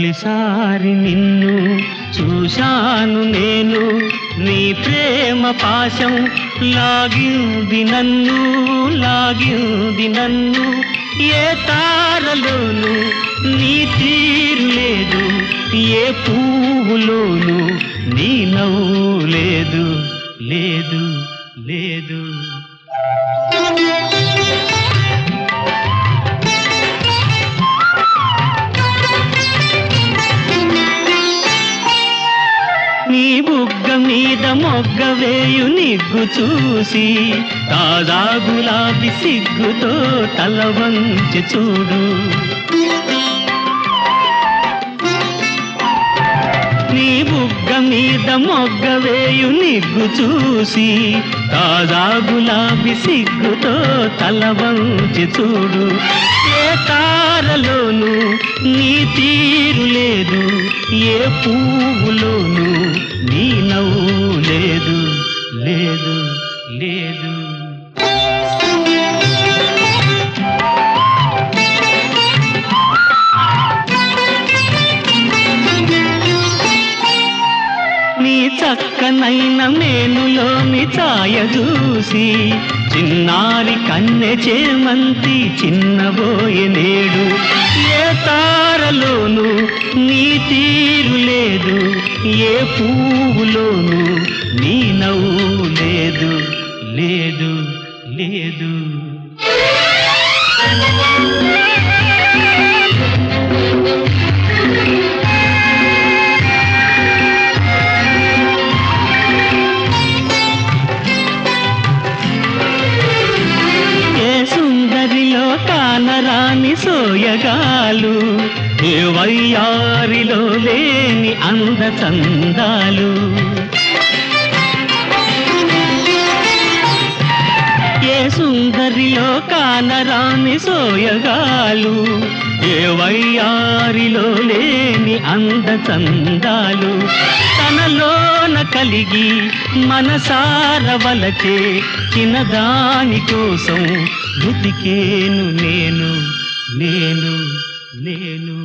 తొలిసారి నిన్ను చూశాను నేను నీ ప్రేమ పాశం లాగింది నన్ను లాగింది నన్ను ఏ తారలోను నీ తీరు లేదు ఏ పువ్వులోను నీ నవ్వు లేదు లేదు లేదు నీ బుగ్గ మీద మొగ్గ వేయు నిగ్గు చూసి తాజా గులాబీ సిగ్గుతో తల వంచి చూడు నీ బుగ్గ మీద మొగ్గ వేయు నిగ్గు చూసి తాజా గులాబీ సిగ్గుతో తల వంచి చూడు ఏ తారలోను నీ తీరు లేదు ఏ పువ్వులోను నీ నవ్వు లేదు లేదు లేదు నీ చక్కనైన మేనులోని ఛాయ చూసి చిన్నారి కన్నె చేమంతి చిన్నబోయే నేడు ఏ తారలోను నీ తీరు లేదు ఏ పువ్వులోను నీ నవ్వు లేదు లేదు లేదు ఏ సుందరిలో కానరాని సోయగాలు ఏ వయ్యారిలో లేని అంద చందాలు ఏ సుందరిలో కానరాని సోయగాలు ఏ వయ్యారిలో లేని అంద చందాలు తనలోన కలిగి మనసార వలచే చిన్నదాని కోసం బుతికేను నేను నేను నేను